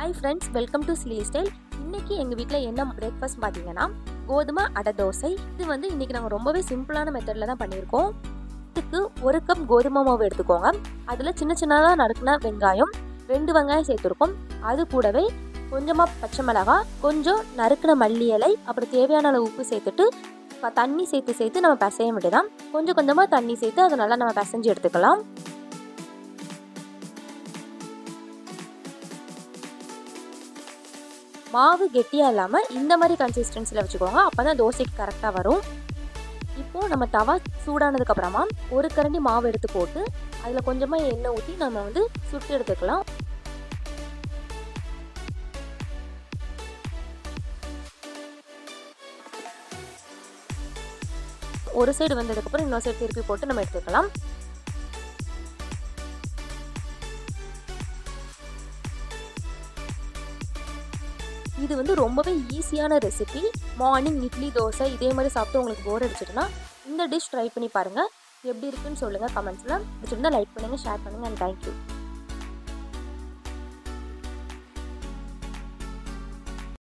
hi friends welcome to chilli style இன்னைக்கு எங்கள் வீட்டில் என்ன பிரேக்ஃபாஸ்ட் பார்த்தீங்கன்னா கோதுமை அடை தோசை இது வந்து இன்னைக்கு நாங்கள் ரொம்பவே சிம்பிளான மெத்தடில் தான் பண்ணியிருக்கோம் இதுக்கு ஒரு கப் கோதுமை மாவு எடுத்துக்கோங்க அதில் சின்ன சின்னதாக நறுக்குன வெங்காயம் ரெண்டு வெங்காயம் சேர்த்துருக்கோம் அது கூடவே கொஞ்சமாக பச்சை மிளகாய் கொஞ்சம் நறுக்குன மல்லி இலை அப்புறம் தேவையான அளவு உப்பு சேர்த்துட்டு ப- தண்ணி சேர்த்து சேர்த்து நம்ம பிசைய வேண்டியதான் கொஞ்சம் கொஞ்சமாக தண்ணி சேர்த்து அதை நல்லா நம்ம பிசைஞ்சு எடுத்துக்கலாம் மாவு கெட்டியாக இல்லாமல் இந்த மாதிரி கன்சிஸ்டன்சியில் வச்சுக்கோங்க அப்போ தான் தோசைக்கு கரெக்டாக வரும் இப்போது நம்ம தவா சூடானதுக்கப்புறமா ஒரு கரண்டி மாவு எடுத்து போட்டு அதில் கொஞ்சமாக எண்ணெய் ஊற்றி நம்ம வந்து சுட்டு எடுத்துக்கலாம் ஒரு சைடு வந்ததுக்கப்புறம் இன்னொரு சைடு திருப்பி போட்டு நம்ம எடுத்துக்கலாம் இது வந்து ரொம்பவே ஈஸியான ரெசிபி மார்னிங் இட்லி தோசை இதே மாதிரி சாப்பிட்டு உங்களுக்கு போர் அடிச்சிட்டுனா இந்த டிஷ் ட்ரை பண்ணி பாருங்கள் எப்படி இருக்குன்னு சொல்லுங்கள் கமெண்ட்ஸில் பிடிச்சிருந்தா லைக் பண்ணுங்கள் ஷேர் பண்ணுங்கள் அண்ட் தேங்க்யூ